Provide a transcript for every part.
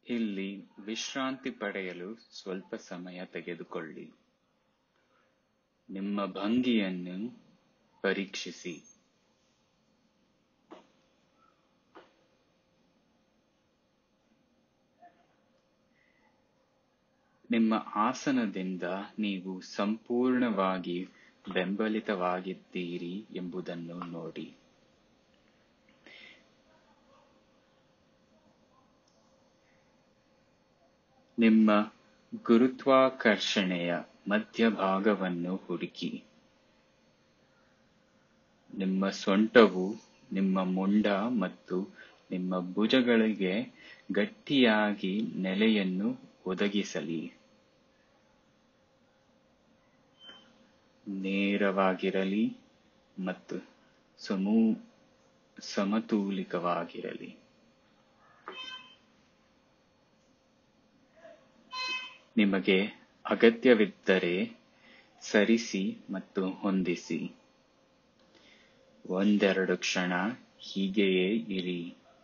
ಇಲ್ಲಿ ವಿಶ್ರಾಂತಿ ಪಡೆಯಲು ಸ್ವಲ್ಪ ಸಮಯ ತೆಗೆದುಕೊಳ್ಳಿ ನಿಮ್ಮ ಭಂಗಿಯನ್ನು ಪರೀಕ್ಷಿಸಿ ನಿಮ್ಮ ಆಸನದಿಂದ ನೀವು ಸಂಪೂರ್ಣವಾಗಿ ಬೆಂಬಲಿತವಾಗಿದ್ದೀರಿ ಎಂಬುದನ್ನು ನೋಡಿ ನಿಮ್ಮ ಗುರುತ್ವಾಕರ್ಷಣೆಯ ಮಧ್ಯಭಾಗವನ್ನು ಹುಡುಕಿ ನಿಮ್ಮ ಸೊಂಟವು ನಿಮ್ಮ ಮುಂಡ ಮತ್ತು ನಿಮ್ಮ ಭುಜಗಳಿಗೆ ಗಟ್ಟಿಯಾಗಿ ನೆಲೆಯನ್ನು ಒದಗಿಸಲಿ ನೇರವಾಗಿರಲಿ ಮತ್ತು ಸಮೂ ಸಮತೂಲಿತವಾಗಿರಲಿ ನಿಮಗೆ ಅಗತ್ಯವಿದ್ದರೆ ಸರಿಸಿ ಮತ್ತು ಹೊಂದಿಸಿ ಒಂದೆರಡು ಕ್ಷಣ ಹೀಗೆಯೇ ಇರಿ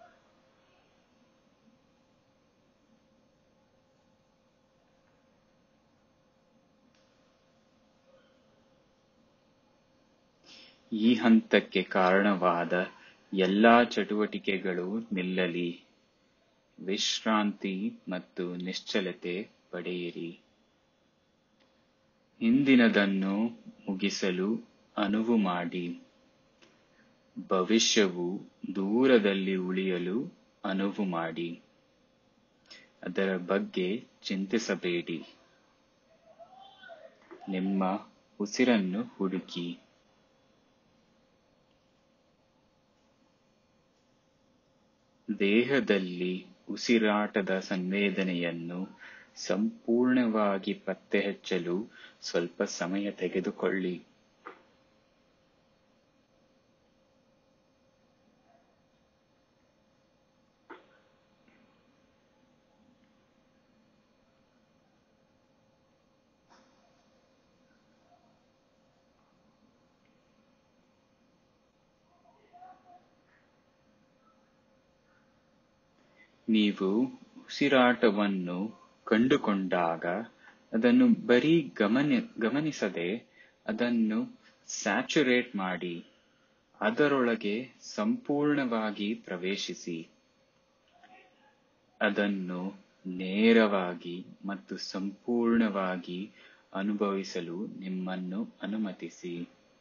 ಈ ಹಂತಕ್ಕೆ ಕಾರಣವಾದ ಎಲ್ಲಾ ಚಟುವಟಿಕೆಗಳು ನಿಲ್ಲಲಿ ವಿಶ್ರಾಂತಿ ಮತ್ತು ನಿಶ್ಚಲತೆ ಪಡೆಯಿರಿ ಹಿಂದಿನದನ್ನು ಮುಗಿಸಲು ಅನುವು ಮಾಡಿ ಭವಿಷ್ಯವು ದೂರದಲ್ಲಿ ಉಳಿಯಲು ಅನುವು ಮಾಡಿ ಅದರ ಬಗ್ಗೆ ಚಿಂತಿಸಬೇಡಿ ನಿಮ್ಮ ಉಸಿರನ್ನು ಹುಡುಕಿ ದೇಹದಲ್ಲಿ ಉಸಿರಾಟದ ಸಂವೇದನೆಯನ್ನು ಸಂಪೂರ್ಣವಾಗಿ ಪತ್ತೆಹಚ್ಚಲು ಸ್ವಲ್ಪ ಸಮಯ ತೆಗೆದುಕೊಳ್ಳಿ ನೀವು ಉಸಿರಾಟವನ್ನು ಕಂಡುಕೊಂಡಾಗ ಅದನ್ನು ಬರೀ ಗಮನಿ ಗಮನಿಸದೆ ಅದನ್ನು ಸ್ಯಾಚುರೇಟ್ ಮಾಡಿ ಅದರೊಳಗೆ ಸಂಪೂರ್ಣವಾಗಿ ಪ್ರವೇಶಿಸಿ ಅದನ್ನು ನೇರವಾಗಿ ಮತ್ತು ಸಂಪೂರ್ಣವಾಗಿ ಅನುಭವಿಸಲು ನಿಮ್ಮನ್ನು ಅನುಮತಿಸಿ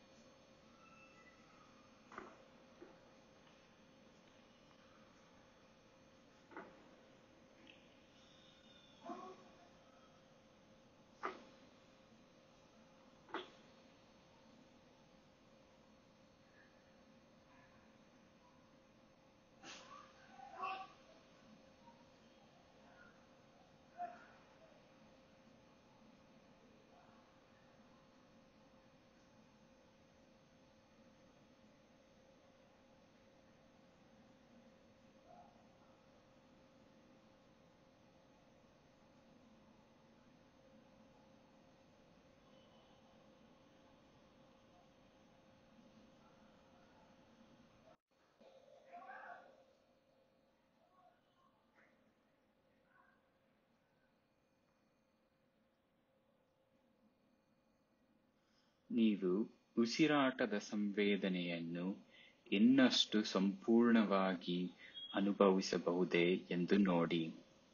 ನೀವು ಉಸಿರಾಟದ ಸಂವೇದನೆಯನ್ನು ಇನ್ನಷ್ಟು ಸಂಪೂರ್ಣವಾಗಿ ಅನುಭವಿಸಬಹುದೇ ಎಂದು ನೋಡಿ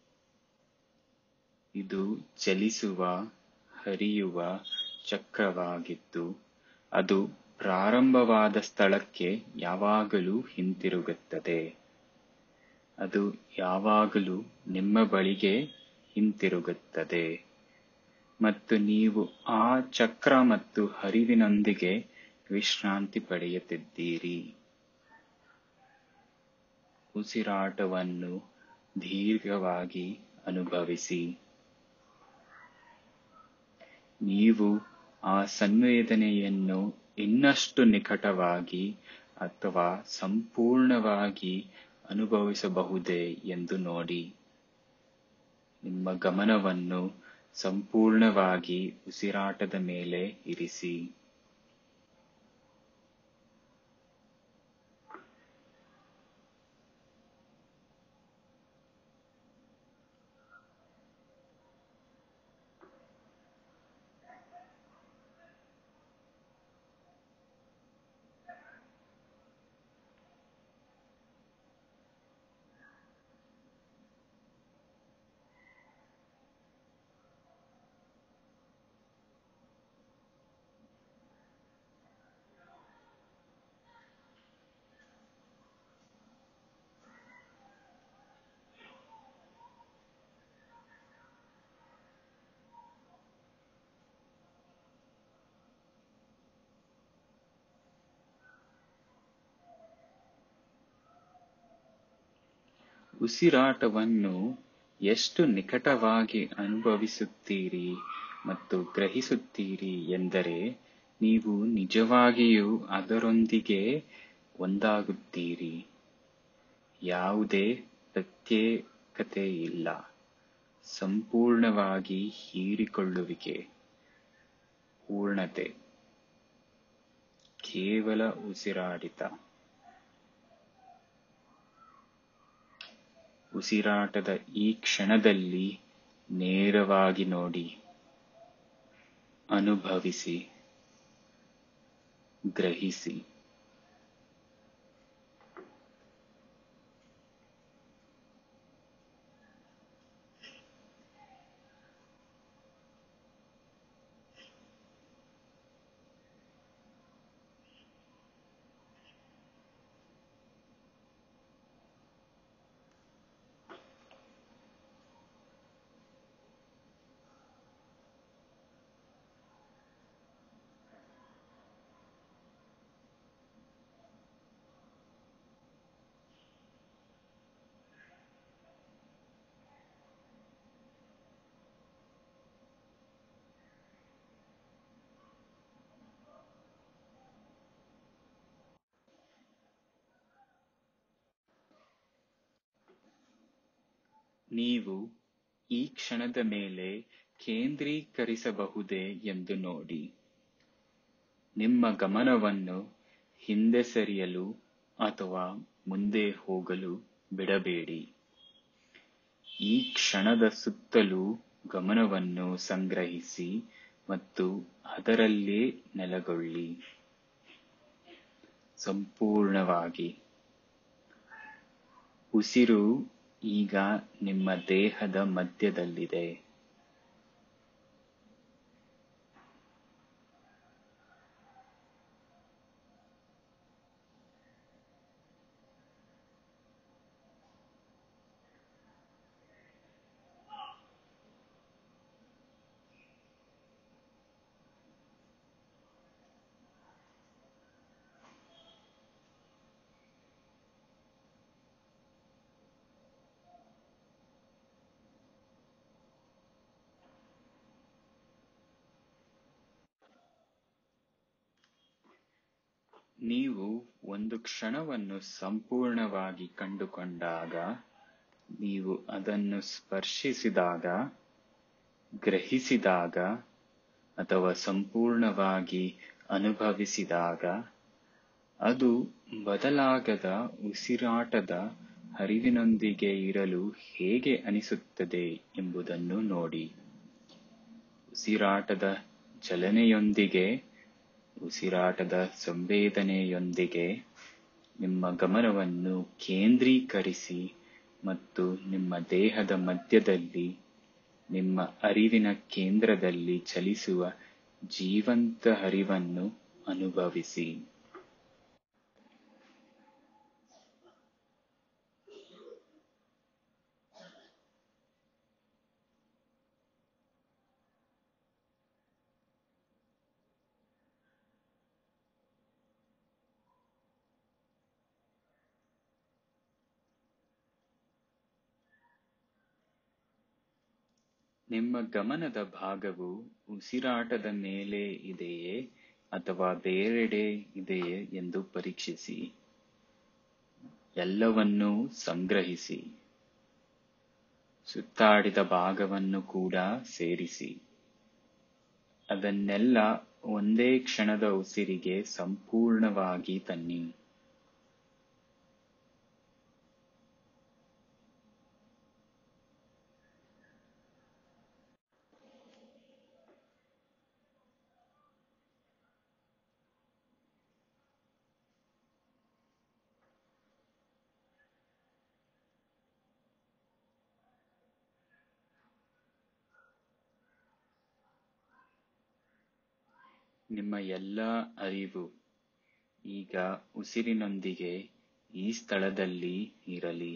ಇದು ಚಲಿಸುವ ಹರಿಯುವ ಚಕ್ರವಾಗಿದ್ದು ಅದು ಪ್ರಾರಂಭವಾದ ಸ್ಥಳಕ್ಕೆ ಯಾವಾಗಲೂ ಹಿಂತಿರುಗುತ್ತದೆ ಅದು ಯಾವಾಗಲೂ ನಿಮ್ಮ ಬಳಿಗೆ ಹಿಂತಿರುಗುತ್ತದೆ ಮತ್ತು ನೀವು ಆ ಚಕ್ರ ಮತ್ತು ಹರಿವಿನೊಂದಿಗೆ ವಿಶ್ರಾಂತಿ ಪಡೆಯುತ್ತಿದ್ದೀರಿ ಉಸಿರಾಟವನ್ನು ದೀರ್ಘವಾಗಿ ಅನುಭವಿಸಿ ನೀವು ಆ ಸಂವೇದನೆಯನ್ನು ಇನ್ನಷ್ಟು ನಿಕಟವಾಗಿ ಅಥವಾ ಸಂಪೂರ್ಣವಾಗಿ ಅನುಭವಿಸಬಹುದೇ ಎಂದು ನೋಡಿ ನಿಮ್ಮ ಗಮನವನ್ನು ಸಂಪೂರ್ಣವಾಗಿ ಉಸಿರಾಟದ ಮೇಲೆ ಇರಿಸಿ ಉಸಿರಾಟವನ್ನು ಎಷ್ಟು ನಿಕಟವಾಗಿ ಅನುಭವಿಸುತ್ತೀರಿ ಮತ್ತು ಗ್ರಹಿಸುತ್ತೀರಿ ಎಂದರೆ ನೀವು ನಿಜವಾಗಿಯೂ ಅದರೊಂದಿಗೆ ಒಂದಾಗುತ್ತೀರಿ ಯಾವುದೇ ಪ್ರತ್ಯೇಕತೆ ಇಲ್ಲ ಸಂಪೂರ್ಣವಾಗಿ ಹೀರಿಕೊಳ್ಳುವಿಕೆ ಪೂರ್ಣತೆ ಕೇವಲ ಉಸಿರಾಡಿತ ಉಸಿರಾಟದ ಈ ಕ್ಷಣದಲ್ಲಿ ನೇರವಾಗಿ ನೋಡಿ ಅನುಭವಿಸಿ ಗ್ರಹಿಸಿ ನೀವು ಈ ಕ್ಷಣದ ಮೇಲೆ ಕೇಂದ್ರೀಕರಿಸಬಹುದೇ ಎಂದು ನೋಡಿ ನಿಮ್ಮ ಗಮನವನ್ನು ಹಿಂದೆ ಸರಿಯಲು ಅಥವಾ ಮುಂದೆ ಹೋಗಲು ಬಿಡಬೇಡಿ ಈ ಕ್ಷಣದ ಸುತ್ತಲೂ ಗಮನವನ್ನು ಸಂಗ್ರಹಿಸಿ ಮತ್ತು ಅದರಲ್ಲೇ ನೆಲೆಗೊಳ್ಳಿ ಸಂಪೂರ್ಣವಾಗಿ ಉಸಿರು ಈಗ ನಿಮ್ಮ ದೇಹದ ಮಧ್ಯದಲ್ಲಿದೆ ನೀವು ಒಂದು ಕ್ಷಣವನ್ನು ಸಂಪೂರ್ಣವಾಗಿ ಕಂಡುಕೊಂಡಾಗ ನೀವು ಅದನ್ನು ಸ್ಪರ್ಶಿಸಿದಾಗ ಗ್ರಹಿಸಿದಾಗ ಅಥವಾ ಸಂಪೂರ್ಣವಾಗಿ ಅನುಭವಿಸಿದಾಗ ಅದು ಬದಲಾಗದ ಉಸಿರಾಟದ ಹರಿವಿನೊಂದಿಗೆ ಇರಲು ಹೇಗೆ ಅನಿಸುತ್ತದೆ ಎಂಬುದನ್ನು ನೋಡಿ ಉಸಿರಾಟದ ಚಲನೆಯೊಂದಿಗೆ ಉಸಿರಾಟದ ಸಂವೇದನೆಯೊಂದಿಗೆ ನಿಮ್ಮ ಗಮನವನ್ನು ಕೇಂದ್ರೀಕರಿಸಿ ಮತ್ತು ನಿಮ್ಮ ದೇಹದ ಮಧ್ಯದಲ್ಲಿ ನಿಮ್ಮ ಅರಿವಿನ ಕೇಂದ್ರದಲ್ಲಿ ಚಲಿಸುವ ಜೀವಂತ ಹರಿವನ್ನು ಅನುಭವಿಸಿ ನಿಮ್ಮ ಗಮನದ ಭಾಗವು ಉಸಿರಾಟದ ಮೇಲೆ ಇದೆಯೇ ಅಥವಾ ಬೇರೆಡೆ ಇದೆಯೇ ಎಂದು ಪರೀಕ್ಷಿಸಿ ಎಲ್ಲವನ್ನೂ ಸಂಗ್ರಹಿಸಿ ಸುತ್ತಾಡಿದ ಭಾಗವನ್ನು ಕೂಡ ಸೇರಿಸಿ ಅದನ್ನೆಲ್ಲ ಒಂದೇ ಕ್ಷಣದ ಉಸಿರಿಗೆ ಸಂಪೂರ್ಣವಾಗಿ ತನ್ನಿ ನಿಮ್ಮ ಎಲ್ಲ ಅರಿವು ಈಗ ಉಸಿರಿನೊಂದಿಗೆ ಈ ಸ್ಥಳದಲ್ಲಿ ಇರಲಿ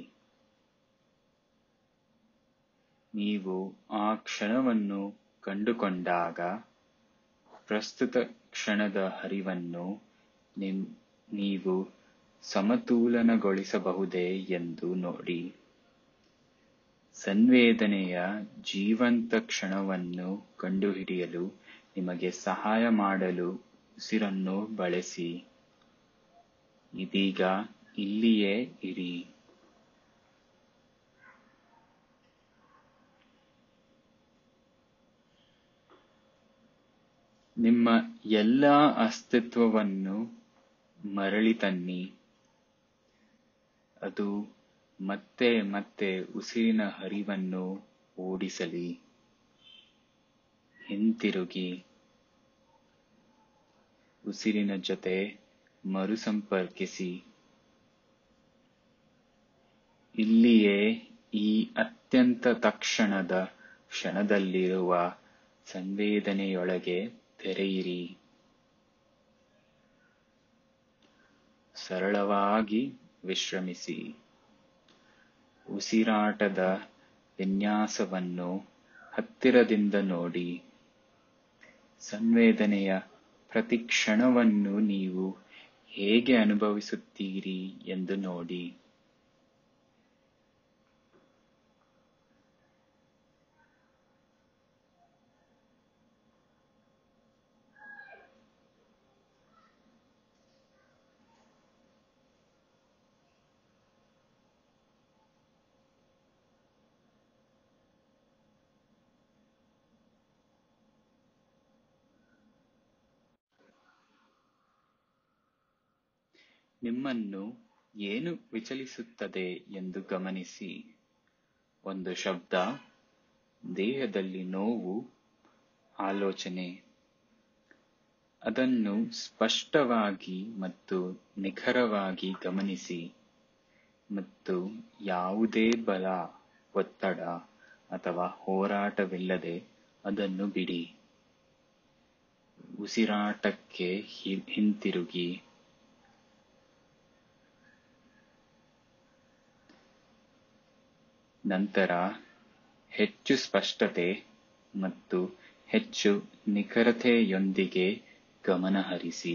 ನೀವು ಆ ಕ್ಷಣವನ್ನು ಕಂಡುಕೊಂಡಾಗ ಪ್ರಸ್ತುತ ಕ್ಷಣದ ಹರಿವನ್ನು ನಿಮ್ ನೀವು ಸಮತೋಲನಗೊಳಿಸಬಹುದೇ ಎಂದು ನೋಡಿ ಸಂವೇದನೆಯ ಜೀವಂತ ಕ್ಷಣವನ್ನು ಕಂಡುಹಿಡಿಯಲು ನಿಮಗೆ ಸಹಾಯ ಮಾಡಲು ಉಸಿರನ್ನು ಬಳಸಿ ಇದೀಗ ಇಲ್ಲಿಯೇ ಇರಿ ನಿಮ್ಮ ಎಲ್ಲ ಅಸ್ತಿತ್ವವನ್ನು ಮರಳಿ ತನ್ನಿ ಅದು ಮತ್ತೆ ಮತ್ತೆ ಉಸಿರಿನ ಹರಿವನ್ನು ಓಡಿಸಲಿ ಹಿಂತಿರುಗಿ ಉಸಿರಿನ ಜೊತೆ ಮರುಸಂಪರ್ಕಿಸಿ ಇಲ್ಲಿಯೇ ಈ ಅತ್ಯಂತ ತಕ್ಷಣದ ಕ್ಷಣದಲ್ಲಿರುವ ಸಂವೇದನೆಯೊಳಗೆ ತೆರೆಯಿರಿ ಸರಳವಾಗಿ ವಿಶ್ರಮಿಸಿ ಉಸಿರಾಟದ ವಿನ್ಯಾಸವನ್ನು ಹತ್ತಿರದಿಂದ ನೋಡಿ ಸಂವೇದನೆಯ ಪ್ರತಿ ಕ್ಷಣವನ್ನು ನೀವು ಹೇಗೆ ಅನುಭವಿಸುತ್ತೀರಿ ಎಂದು ನೋಡಿ ನಿಮ್ಮನ್ನು ಏನು ವಿಚಲಿಸುತ್ತದೆ ಎಂದು ಗಮನಿಸಿ ಒಂದು ಶಬ್ದ ದೇಹದಲ್ಲಿ ನೋವು ಆಲೋಚನೆ ಅದನ್ನು ಸ್ಪಷ್ಟವಾಗಿ ಮತ್ತು ನಿಖರವಾಗಿ ಗಮನಿಸಿ ಮತ್ತು ಯಾವುದೇ ಬಲ ಒತ್ತಡ ಅಥವಾ ಹೋರಾಟವಿಲ್ಲದೆ ಅದನ್ನು ಬಿಡಿ ಉಸಿರಾಟಕ್ಕೆ ಹಿಂತಿರುಗಿ ನಂತರ ಹೆಚ್ಚು ಸ್ಪಷ್ಟತೆ ಮತ್ತು ಹೆಚ್ಚು ನಿಖರತೆಯೊಂದಿಗೆ ಗಮನಹರಿಸಿ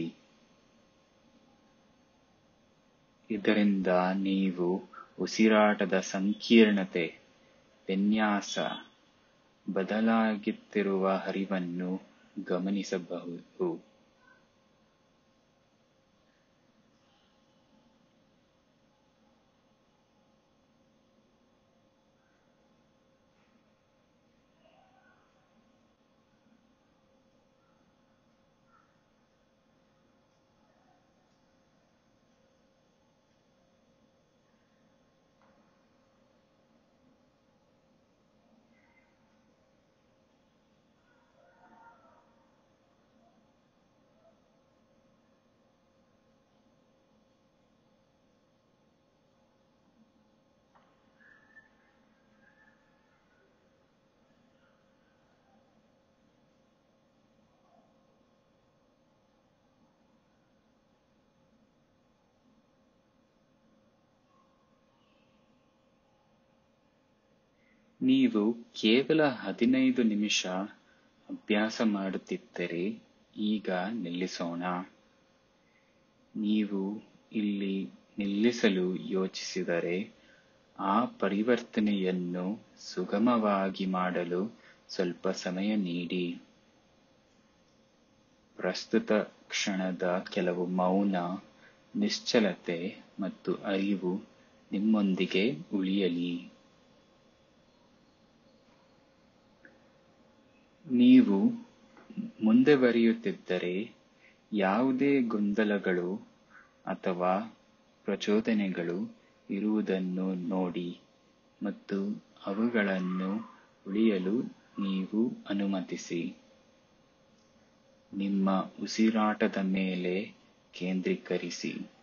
ಇದರಿಂದ ನೀವು ಉಸಿರಾಟದ ಸಂಕೀರ್ಣತೆ ವಿನ್ಯಾಸ ಬದಲಾಗುತ್ತಿರುವ ಹರಿವನ್ನು ಗಮನಿಸಬಹುದು ನೀವು ಕೇವಲ ಹದಿನೈದು ನಿಮಿಷ ಅಭ್ಯಾಸ ಮಾಡುತ್ತಿದ್ದರೆ ಈಗ ನಿಲ್ಲಿಸೋಣ ನೀವು ಇಲ್ಲಿ ನಿಲ್ಲಿಸಲು ಯೋಚಿಸಿದರೆ ಆ ಪರಿವರ್ತನೆಯನ್ನು ಸುಗಮವಾಗಿ ಮಾಡಲು ಸ್ವಲ್ಪ ಸಮಯ ನೀಡಿ ಪ್ರಸ್ತುತ ಕ್ಷಣದ ಕೆಲವು ಮೌನ ನಿಶ್ಚಲತೆ ಮತ್ತು ಅರಿವು ನಿಮ್ಮೊಂದಿಗೆ ಉಳಿಯಲಿ ನೀವು ಮುಂದೆ ಬರೆಯುತ್ತಿದ್ದರೆ ಯಾವುದೇ ಗೊಂದಲಗಳು ಅಥವಾ ಪ್ರಚೋದನೆಗಳು ಇರುವುದನ್ನು ನೋಡಿ ಮತ್ತು ಅವುಗಳನ್ನು ಉಳಿಯಲು ನೀವು ಅನುಮತಿಸಿ ನಿಮ್ಮ ಉಸಿರಾಟದ ಮೇಲೆ ಕೇಂದ್ರೀಕರಿಸಿ